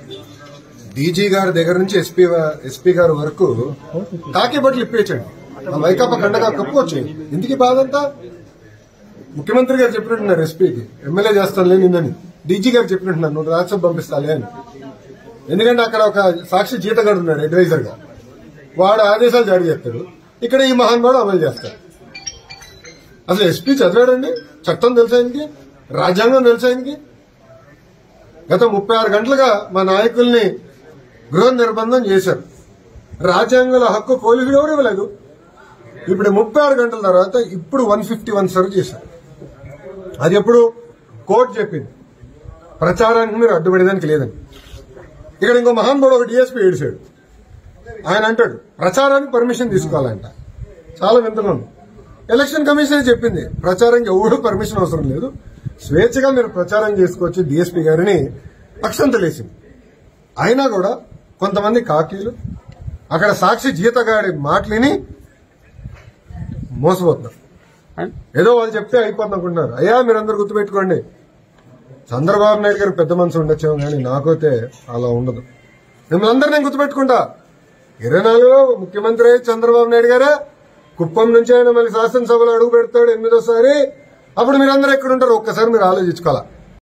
DG గారి దగ్గర నుంచి ఎస్పీ ఎస్పీ గారి వరకు కాకి బట్టలు ఇప్పేయచ్చండి ఆ వైకాపా కండగా కప్పుకోవచ్చు ఎందుకు ఈ బాధ అంతా ముఖ్యమంత్రి గారు చెప్పినట్టున్నారు ఎస్పీకి ఎమ్మెల్యే చేస్తానులే నిన్నని డీజీ గారు చెప్పినట్టున్నారు నువ్వు రాజ్యసభ పంపిస్తాలే అని ఎందుకంటే అక్కడ ఒక సాక్షి జీతగాడు ఉన్నాడు అడ్వైజర్ గా వాడు ఆదేశాలు జారీ చేస్తాడు ఇక్కడ ఈ మహానుభావుడు అమలు చేస్తాడు అసలు ఎస్పీ చదివాడండి చట్టం తెలుసా ఆయనకి రాజ్యాంగం తెలుసా ఆయనకి గత ముప్పై ఆరు గంటలుగా మా నాయకుల్ని గృహ నిర్బంధం చేశారు రాజ్యాంగంలో హక్కు పోలీసులు ఎవరు ఇవ్వలేదు ఇప్పుడు ముప్పై ఆరు గంటల తర్వాత ఇప్పుడు వన్ ఫిఫ్టీ వన్ సర్వ్ చేశారు అది ఎప్పుడు కోర్టు చెప్పింది ప్రచారానికి మీరు అడ్డుపడేదానికి లేదని ఇక్కడ ఇంకో మహానుభావుడు ఒక డిఎస్పీ ఏడిశాడు ఆయన అంటాడు ప్రచారానికి పర్మిషన్ తీసుకోవాలంట చాలా వింతగా ఉంది ఎలక్షన్ కమిషన్ చెప్పింది ప్రచారానికి ఎవడు పర్మిషన్ అవసరం లేదు స్వేచ్ఛగా మీరు ప్రచారం చేసుకోవచ్చు డిఎస్పీ గారిని పక్షం తెలిసింది అయినా కూడా కొంతమంది కాకీలు అక్కడ సాక్షి జీతగాడి మాటలిని మోసపోతున్నారు ఏదో వాళ్ళు చెప్తే అయిపోతుంది అనుకుంటున్నారు అయ్యా మీరందరూ గుర్తుపెట్టుకోండి చంద్రబాబు నాయుడు గారికి పెద్ద మనసు ఉండొచ్చేమో కానీ నాకైతే అలా ఉండదు మిమ్మల్ని అందరూ నేను గుర్తుపెట్టుకుంటా ఇరవై నాలుగులో ముఖ్యమంత్రి అయ్యి చంద్రబాబు నాయుడు గారే కుప్పం నుంచి ఆయన మళ్ళీ శాసనసభలో అడుగు పెడతాడు ఎనిమిదోసారి అప్పుడు మీరందరూ ఎక్కడ ఉంటారు ఒక్కసారి మీరు ఆలోచించుకోవాలా